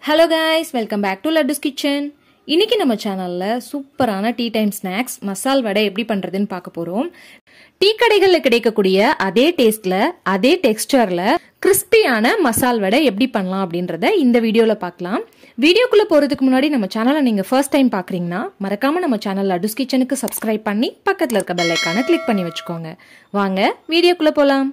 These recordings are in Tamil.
hello guys welcome back to Laddus kitchen இன்னைக்கு நம்ம சேனலில் சூப்பரான டீ டைம் ஸ்நாக்ஸ் மசால் வடை எப்படி பண்ணுறதுன்னு பார்க்க போகிறோம் டீ கடைகளில் கிடைக்கக்கூடிய அதே டேஸ்ட்டில் அதே டெக்ஸ்டரில் கிறிஸ்பியான மசால் வடை எப்படி பண்ணலாம் அப்படின்றத இந்த வீடியோவில் பார்க்கலாம் வீடியோக்குள்ளே போகிறதுக்கு முன்னாடி நம்ம சேனலை நீங்கள் ஃபர்ஸ்ட் டைம் பார்க்குறீங்கன்னா மறக்காமல் நம்ம சேனல் லட்டுஸ் கிச்சனுக்கு சப்ஸ்கிரைப் பண்ணி பக்கத்தில் இருக்க பெல் ஐக்கானை கிளிக் பண்ணி வச்சுக்கோங்க வாங்க வீடியோக்குள்ளே போகலாம்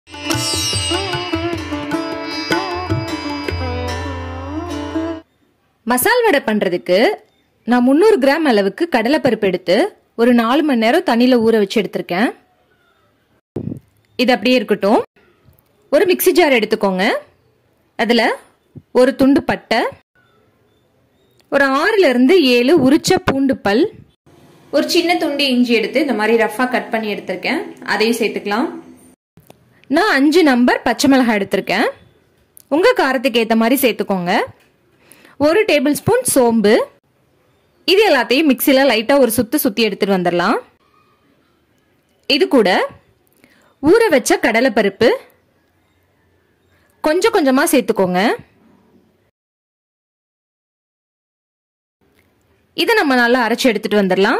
மசால் வடை பண்ணுறதுக்கு நான் முந்நூறு கிராம் அளவுக்கு கடலைப்பருப்பு எடுத்து ஒரு நாலு மணி நேரம் தண்ணியில் ஊற வச்சு எடுத்திருக்கேன் இது அப்படியே இருக்கட்டும் ஒரு மிக்சி ஜார் எடுத்துக்கோங்க அதில் ஒரு துண்டு பட்டை ஒரு ஆறுலேருந்து ஏழு உரிச்ச பூண்டு பல் ஒரு சின்ன துண்டு இஞ்சி எடுத்து இந்த மாதிரி ரஃபாக கட் பண்ணி எடுத்திருக்கேன் அதையும் சேர்த்துக்கலாம் நான் அஞ்சு நம்பர் பச்சை மிளகாய் எடுத்திருக்கேன் உங்கள் காரத்துக்கு ஏற்ற மாதிரி சேர்த்துக்கோங்க ஒரு டேபிள் ஸ்பூன் சோம்பு இது எல்லாத்தையும் மிக்சியில் லைட்டாக ஒரு சுத்து சுற்றி எடுத்துகிட்டு வந்துடலாம் இது கூட ஊற வச்ச கடலைப்பருப்பு கொஞ்சம் கொஞ்சமாக சேர்த்துக்கோங்க இதை நம்ம நல்லா அரைச்சி எடுத்துட்டு வந்துடலாம்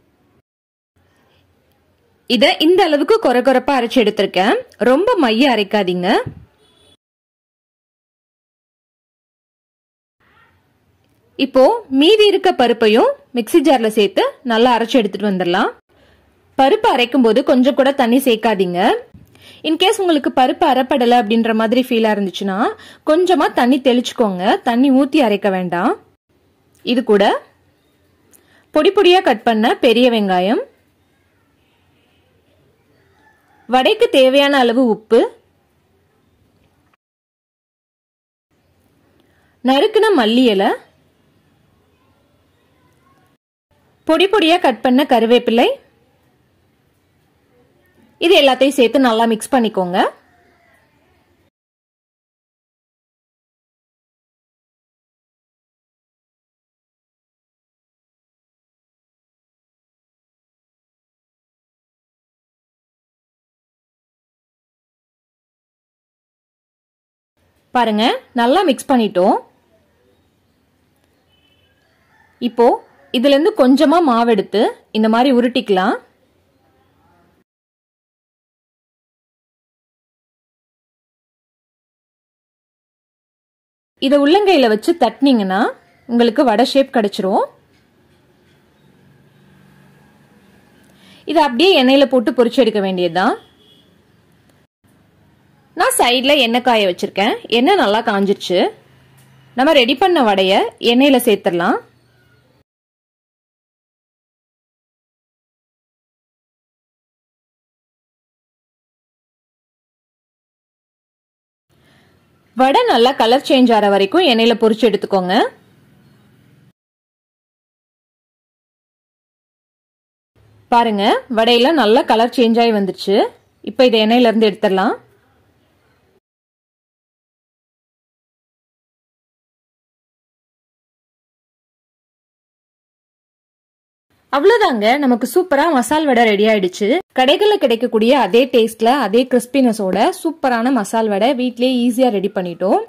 இதை இந்த அளவுக்கு குறை குறைப்பா அரைச்சி எடுத்திருக்கேன் ரொம்ப மைய அரைக்காதீங்க இப்போ மீதி இருக்க பருப்பையும் மிக்சி ஜார்ல சேர்த்து நல்லா அரைச்சி எடுத்துட்டு வந்துடலாம் பருப்பு அரைக்கும் போது கொஞ்சம் கூட தண்ணி சேர்க்காதீங்க இன்கேஸ் உங்களுக்கு பருப்பு அரைப்படலை அப்படின்ற மாதிரி ஃபீலாக இருந்துச்சுன்னா கொஞ்சமாக தண்ணி தெளிச்சுக்கோங்க தண்ணி ஊற்றி அரைக்க வேண்டாம் இது கூட பொடி பொடியாக கட் பண்ண பெரிய வெங்காயம் வடைக்கு தேவையான அளவு உப்பு நறுக்குன மல்லி இலை பொடி பொடியாக கட் பண்ண கருவேப்பிலை இது எல்லாத்தையும் சேர்த்து நல்லா மிக்ஸ் பண்ணிக்கோங்க பாருங்க நல்லா மிக்ஸ் பண்ணிட்டோம் இப்போ இதுல இருந்து கொஞ்சமா மாவு எடுத்து இந்த மாதிரி உருட்டிக்கலாம் இதை உள்ளங்கையில வச்சு தட்டினீங்கன்னா உங்களுக்கு வடை ஷேப் கிடைச்சிரும் இதை அப்படியே எண்ணெயில போட்டு பொரிச்சு எடுக்க வேண்டியதுதான் நான் சைடில் எண்ணெய் காய வச்சிருக்கேன் எண்ணெய் நல்லா காஞ்சிருச்சு நம்ம ரெடி பண்ண வடைய எண்ணெயில சேர்த்துடலாம் வடை நல்லா கலர் சேஞ்ச் ஆகிற வரைக்கும் எண்ணெயில பொரிச்சு எடுத்துக்கோங்க பாருங்க வடையில நல்லா கலர் சேஞ்ச் ஆகி வந்துருச்சு இப்போ இதை எண்ணெயில இருந்து எடுத்துடலாம் அவ்வளோதாங்க நமக்கு சூப்பரா மசால் வடை ரெடி ஆயிடுச்சு கடைகளில் கிடைக்கக்கூடிய அதே டேஸ்ட்ல அதே கிறிஸ்பினஸோட சூப்பரான மசால் வடை வீட்லயே ஈஸியா ரெடி பண்ணிட்டோம்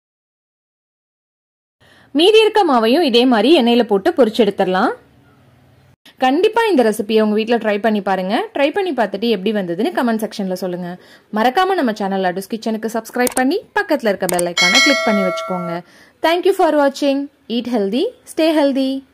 மீதி இருக்க மாவையும் இதே மாதிரி எண்ணெயில போட்டு பொரிச்சு எடுத்துடலாம் கண்டிப்பா இந்த ரெசிபியை உங்க வீட்டில் ட்ரை பண்ணி பாருங்க ட்ரை பண்ணி பார்த்துட்டு எப்படி வந்ததுன்னு கமெண்ட் செக்ஷன்ல சொல்லுங்க மறக்காம நம்ம சேனல் லட்டுஸ் கிச்சனுக்கு சப்ஸ்கிரைப் பண்ணி பக்கத்தில் இருக்க பெல் ஐக்கானை கிளிக் பண்ணி வச்சுக்கோங்க தேங்க்யூ ஃபார் வாட்சிங் ஈட் ஹெல்தி ஸ்டே ஹெல்தி